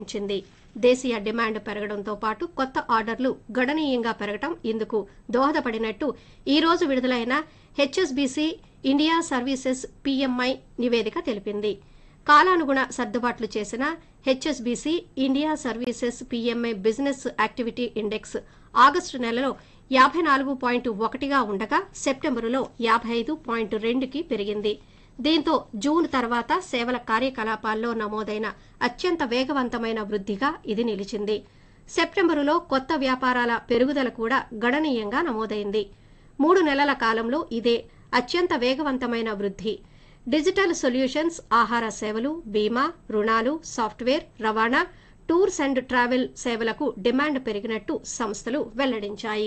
పెంచింది దేశీయ డిమాండ్ పెరగడంతో పాటు కొత్త ఆర్డర్లు గణనీయంగా పెరగడం ఇందుకు దోహదపడినట్టు ఈ రోజు విడుదలైన హెచ్ఎస్బీసీ ఇండియా సర్వీసెస్ పీఎంఐ నివేదిక తెలిపింది కాలానుగుణ సర్దుబాట్లు చేసిన HSBC India services PMI business activity index August నెలలో యాభై నాలుగు పాయింట్ ఒకటిగా ఉండగా సెప్టెంబరులో యాభై ఐదు పాయింట్ రెండుకి పెరిగింది దీంతో జూన్ తర్వాత సేవల కార్యకలాపాల్లో నమోదైన అత్యంత వేగవంతమైన వృద్ధిగా ఇది నిలిచింది సెప్టెంబరులో కొత్త వ్యాపారాల పెరుగుదల కూడా గణనీయంగా నమోదైంది మూడు నెలల కాలంలో ఇదే అత్యంత వేగవంతమైన వృద్ధి డిజిటల్ సొల్యూషన్స్ ఆహార సేవలు బీమా రుణాలు సాఫ్ట్వేర్ రవాణా టూర్స్ అండ్ ట్రావెల్ సేవలకు డిమాండ్ పెరిగినట్టు సంస్థలు వెల్లడించాయి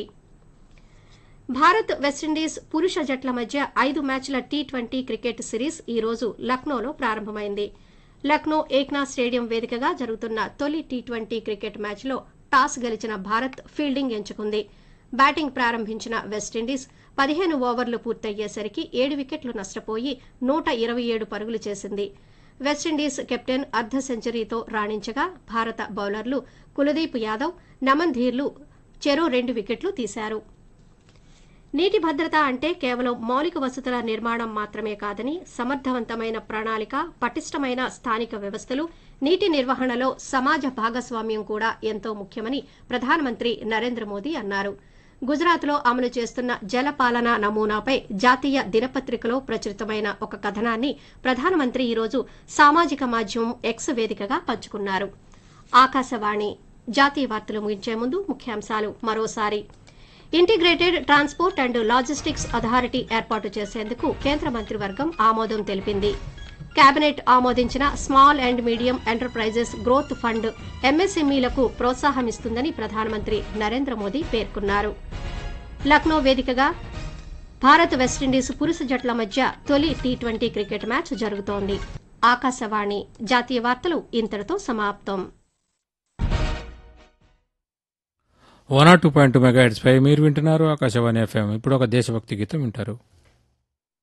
భారత్ వెస్టిండీస్ పురుష జట్ల మధ్య ఐదు మ్యాచ్ల టీ ట్వంటీ క్రికెట్ సిరీస్ ఈ రోజు లక్నోలో ప్రారంభమైంది లక్నో ఏక్నాథ్ స్టేడియం వేదికగా జరుగుతున్న తొలి టీ ట్వంటీ క్రికెట్ మ్యాచ్లో టాస్ గెలిచిన భారత్ ఫీల్డింగ్ ఎంచుకుంది బ్యాటింగ్ ప్రారంభించిన వెస్టిండీస్ పదిహేను ఓవర్లు పూర్తయ్యేసరికి ఏడు వికెట్లు నష్టపోయి నూట ఇరవై ఏడు పరుగులు చేసింది వెస్టిండీస్ కెప్టెన్ అర్ధ సెంచరీతో రాణించగా భారత బౌలర్లు కులదీప్ యాదవ్ నమన్ ధీర్లు చెరో రెండు వికెట్లు తీశారు నీటి భద్రత అంటే కేవలం మౌలిక వసతుల నిర్మాణం మాత్రమే కాదని సమర్థవంతమైన ప్రణాళిక పటిష్టమైన స్థానిక వ్యవస్థలు నీటి నిర్వహణలో సమాజ భాగస్వామ్యం కూడా ఎంతో ముఖ్యమని ప్రధానమంత్రి నరేంద్ర మోదీ అన్నారు గుజరాత్లో అమలు చేస్తున్న జలపాలన నమూనాపై జాతీయ దినపత్రికలో ప్రచురితమైన ఒక కథనాన్ని ప్రధానమంత్రి ఈరోజు సామాజిక మాధ్యమం ఎక్స్ వేదికగా పంచుకున్నారు ఆకాశవాణి జాతీయ వార్తలు ముగించే ముందు ముఖ్యాంశాలు మరోసారి integrated transport and logistics authority ఏర్పాటు చేసేందుకు కేంద్ర మంత్రివర్గం ఆమోదం తెలిపింది కేబినెట్ ఆమోదించిన small and medium enterprises growth fund ఎంఎస్ఎంఈలకు ప్రోత్సాహమిస్తుందని ప్రధానమంత్రి నరేంద్ర మోదీ పేర్కొన్నారు లక్నో వేదికగా భారత్ వెస్టిండీస్ పురుష జట్ల మధ్య తొలి టీ ట్వంటీ క్రికెట్ మ్యాచ్ జరుగుతోంది ఆకాశవాణి జాతీయ వార్తలు ఇంతటితో సమాప్తం one or two point two mega పై మీరు వింటున్నారు ఆకాశవాణి ఎఫ్ఎం ఇప్పుడు ఒక దేశభక్తి గీతం వింటారు